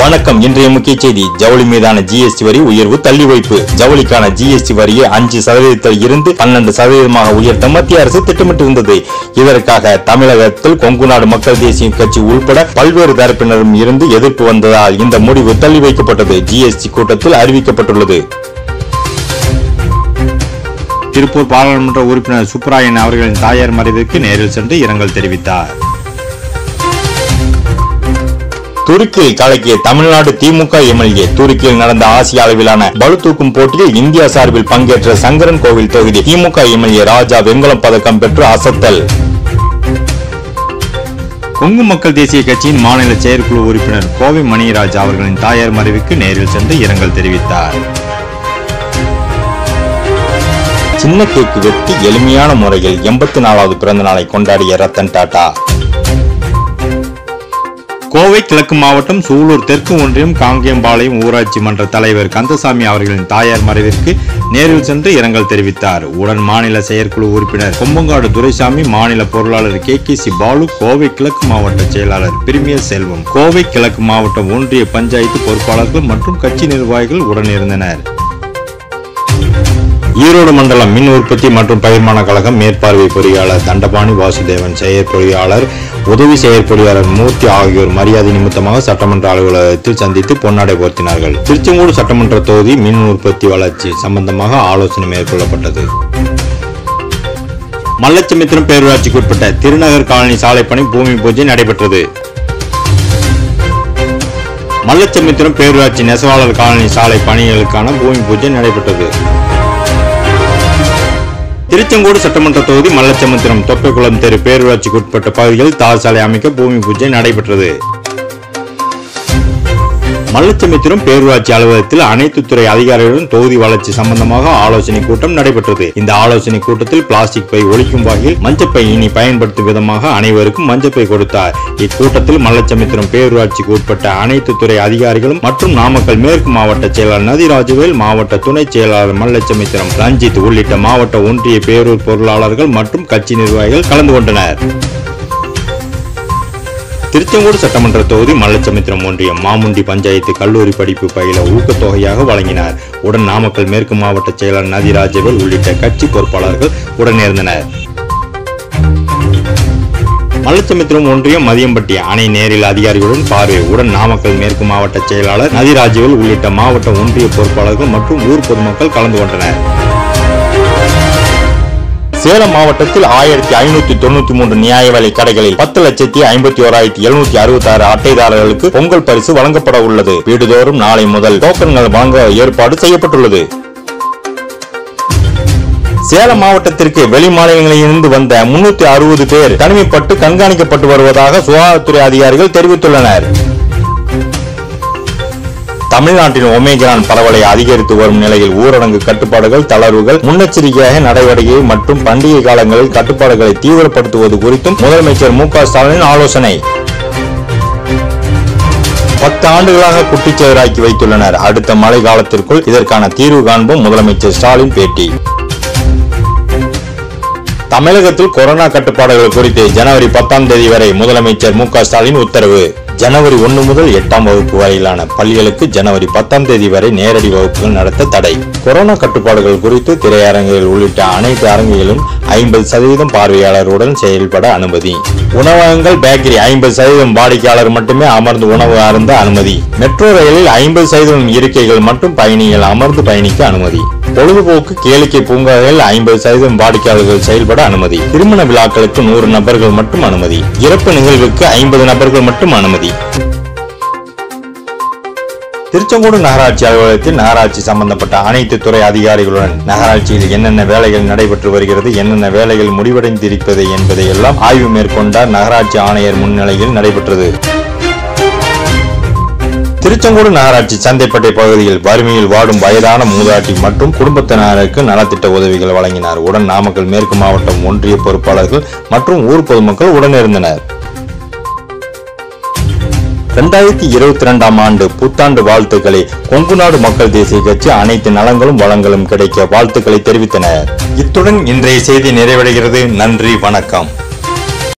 வணக்கம் இன்றைய முக்கிய செய்தி ஜவுளி மீதான ஜிஎஸ்டி வரி உயர்வு தள்ளி வைப்பு ஜவுளிக்கான ஜிஎஸ்டி வரியை அஞ்சு சதவீதத்தில் இருந்து பன்னெண்டு சதவீதமாக உயர்த்த மத்திய அரசு திட்டமிட்டிருந்தது இதற்காக தமிழகத்தில் கொங்கு நாடு மக்கள் தேசிய கட்சி உள்பட பல்வேறு தரப்பினரும் இருந்து எதிர்ப்பு வந்ததால் இந்த முடிவு தள்ளி வைக்கப்பட்டது ஜிஎஸ்டி கூட்டத்தில் அறிவிக்கப்பட்டுள்ளது திருப்பூர் பாராளுமன்ற உறுப்பினர் சுப்ராயன் அவர்களின் தாயார் மறைவிற்கு நேரில் சென்று இரங்கல் தெரிவித்தார் துருக்கியில் கலக்கிய தமிழ்நாடு திமுக எம்எல்ஏ துருக்கியில் நடந்த ஆசிய அளவிலான பளு தூக்கும் போட்டியில் இந்தியா சார்பில் பங்கேற்ற சங்கரன் கோவில் தொகுதி திமுக எம்எல்ஏ ராஜா வெண்கலம் பதக்கம் பெற்று அசத்தல் கொங்கு மக்கள் தேசிய கட்சியின் மாநில செயற்குழு உறுப்பினர் கோவை மணிராஜ் அவர்களின் தாயார் மறைவுக்கு நேரில் சென்று இரங்கல் தெரிவித்தார் சின்ன கேக்கு வெட்டி எளிமையான முறையில் எண்பத்தி நாலாவது பிறந்த நாளை கொண்டாடிய ரத்தன் டாடா கோவை கிழக்கு மாவட்டம் சூலூர் தெற்கு ஒன்றியம் காங்கேயம்பாளையம் ஊராட்சி மன்ற தலைவர் கந்தசாமி அவர்களின் தாயார் மறைவிற்கு நேரில் சென்று இரங்கல் தெரிவித்தார் உடன் மாநில செயற்குழு உறுப்பினர் கொம்பங்காடு துரைசாமி மாநில பொருளாளர் K K C Balu Kovai கிழக்கு மாவட்ட செயலாளர் பிரிமியர் செல்வம் கோவை கிழக்கு மாவட்ட ஒன்றிய பஞ்சாயத்து பொறுப்பாளர்கள் மற்றும் கட்சி நிர்வாகிகள் உடன் இருந்தனர் ஈரோடு மண்டலம் மின் உற்பத்தி மற்றும் பகிர்மான கழகம் மேற்பார்வை பொறியாளர் தண்டபாணி வாசுதேவன் செயற்பொறியாளர் உதவி செயற்பொறியாளர் மூர்த்தி ஆகியோர் மரியாதை நிமித்தமாக சட்டமன்ற அலுவலகத்தில் சந்தித்து பொன்னாடை போர்த்தினார்கள் திருச்செங்கோடு சட்டமன்ற தொகுதி மின் உற்பத்தி வளர்ச்சி சம்பந்தமாக ஆலோசனை மேற்கொள்ளப்பட்டது மல்லச்சமித்திரம் பேரூராட்சிக்கு உட்பட்ட திருநகர் காலனி சாலை பணி பூமி பூஜை நடைபெற்றது மல்லச்சமித்திரம் பேரூராட்சி நெசவாளர் காலனி சாலை பணிகளுக்கான பூமி பூஜை நடைபெற்றது திருச்செங்கோடு சட்டமன்ற தொகுதி மல்லச்சமுத்திரம் தொப்பைக்குளம் தெரு பேரூராட்சிக்கு உட்பட்ட பகுதிகளில் தார் சாலை அமைக்க பூமி பூஜை நடைபெற்றது மல்லச்சமித்திரம் பேரூராட்சி அலுவலகத்தில் அனைத்து துறை அதிகாரிகளுடன் தொகுதி வளர்ச்சி சம்பந்தமாக ஆலோசனை கூட்டம் நடைபெற்றது இந்த ஆலோசனை கூட்டத்தில் பிளாஸ்டிக் பை ஒழிக்கும் வகையில் மஞ்சப்பை இனி பயன்படுத்தும் விதமாக அனைவருக்கும் மஞ்சப்பை கொடுத்தார் இக்கூட்டத்தில் மல்லச்சமித்திரம் பேரூராட்சிக்கு உட்பட்ட அனைத்து துறை அதிகாரிகளும் மற்றும் நாமக்கல் மேற்கு மாவட்ட செயலாளர் நதிராஜுவேல் மாவட்ட துணை செயலாளர் மல்லச்சமித்திரம் ரஞ்சித் உள்ளிட்ட மாவட்ட ஒன்றிய பேரூர் பொருளாளர்கள் மற்றும் கட்சி நிர்வாகிகள் கலந்து கொண்டனர் திருச்செங்கோடு சட்டமன்ற தொகுதி மல்லச்சமுத்திரம் ஒன்றியம் மாமுண்டி பஞ்சாயத்து கல்லூரி படிப்பு பயில ஊக்கத்தொகையாக வழங்கினார் உடன் நாமக்கல் மேற்கு மாவட்ட செயலர் நதிராஜவேல் உள்ளிட்ட கட்சி பொறுப்பாளர்கள் உடனிருந்தனர் மல்லச்சமுத்திரம் ஒன்றியம் மதியம்பட்டி அணை நேரில் அதிகாரிகளுடன் பார்வை உடன் நாமக்கல் மேற்கு மாவட்ட செயலாளர் நதிராஜவேல் உள்ளிட்ட மாவட்ட ஒன்றிய பொறுப்பாளர்கள் மற்றும் ஊர் பொதுமக்கள் கலந்து கொண்டனர் சேலம் மாவட்டத்தில் ஆயிரத்தி ஐநூத்தி தொண்ணூத்தி மூன்று நியாய விலை கடைகளில் பத்து லட்சத்தி ஐம்பத்தி ஓராயிரத்தி எழுநூத்தி அறுபத்தி ஆறு அட்டைதாரர்களுக்கு பொங்கல் பரிசு வழங்கப்பட உள்ளது வீடுதோறும் நாளை முதல் டோக்கன்கள் வழங்க ஏற்பாடு செய்யப்பட்டுள்ளது சேலம் மாவட்டத்திற்கு வெளி மாநிலங்களிலிருந்து வந்த முன்னூத்தி அறுபது பேர் தனிமைப்பட்டு கண்காணிக்கப்பட்டு வருவதாக சுகாதாரத்துறை அதிகாரிகள் தெரிவித்துள்ளனர் தமிழ்நாட்டில் ஒமேகிரான் பரவலை அதிகரித்து வரும் நிலையில் ஊரடங்கு கட்டுப்பாடுகள் தளர்வுகள் முன்னெச்சரிக்கையாக நடவடிக்கை மற்றும் பண்டிகை காலங்களில் கட்டுப்பாடுகளை தீவிரப்படுத்துவது குறித்தும் முதலமைச்சர் மு க ஸ்டாலின் ஆலோசனை பத்து ஆண்டுகளாக குட்டிச்செவராக்கி வைத்துள்ளனர் அடுத்த மழை காலத்திற்குள் இதற்கான தீர்வு காண்போம் முதலமைச்சர் ஸ்டாலின் பேட்டி தமிழகத்தில் கொரோனா கட்டுப்பாடுகள் குறித்து ஜனவரி பத்தாம் தேதி வரை முதலமைச்சர் மு க ஸ்டாலின் உத்தரவு ஜனவரி ஒன்று முதல் எட்டாம் வகுப்பு வரையிலான பள்ளிகளுக்கு ஜனவரி பத்தாம் தேதி வரை நேரடி வகுப்புகள் நடத்த தடை கொரோனா கட்டுப்பாடுகள் குறித்து திரையரங்குகள் உள்ளிட்ட அனைத்து அரங்குகளிலும் ஐம்பது சதவீதம் பார்வையாளருடன் செயல்பட அனுமதி உணவகங்கள் பேக்கரி ஐம்பது சதவீதம் வாடிக்கையாளர் மட்டுமே அமர்ந்து உணவு அருந்த அனுமதி மெட்ரோ ரயிலில் ஐம்பது சதவீதம் இருக்கைகள் மற்றும் பயணிகள் அமர்ந்து பயணிக்க அனுமதி பொழுதுபோக்கு கேளிக்கை பூங்காவில் ஐம்பது சதவீதம் வாடிக்கையாளர்கள் செயல்பட அனுமதி திருமண விழாக்களுக்கு நூறு நபர்கள் மட்டும் அனுமதி இறப்பு நிகழ்வுக்கு ஐம்பது நபர்கள் மட்டும் அனுமதி திருச்செங்கோடு நகராட்சி அலுவலகத்தில் நகராட்சி சம்பந்தப்பட்ட அனைத்து துறை அதிகாரிகளுடன் நகராட்சியில் என்னென்ன வேலைகள் நடைபெற்று வருகிறது என்னென்ன வேலைகள் முடிவடைந்திருப்பது என்பதை எல்லாம் ஆய்வு மேற்கொண்டார் நகராட்சி ஆணையர் முன்னிலையில் நடைபெற்றது திருச்செங்கோடு நகராட்சி சந்தைப்பட்டை பகுதியில் வறுமையில் வாடும் வயதான மூதாட்டி மற்றும் குடும்பத்தினருக்கு நலத்திட்ட உதவிகள் வழங்கினார் உடன் நாமக்கல் மேற்கு மாவட்டம் ஒன்றிய பொறுப்பாளர்கள் மற்றும் ஊர் பொதுமக்கள் உடனிருந்தனர் இரண்டாயிரத்தி இருபத்தி இரண்டாம் ஆண்டு புத்தாண்டு வாழ்த்துக்களை கொங்குநாடு மக்கள் தேசிய கட்சி அனைத்து நலங்களும் வளங்களும் கிடைக்க வாழ்த்துக்களை தெரிவித்தனர் இத்துடன் இன்றைய செய்தி நிறைவடைகிறது நன்றி வணக்கம்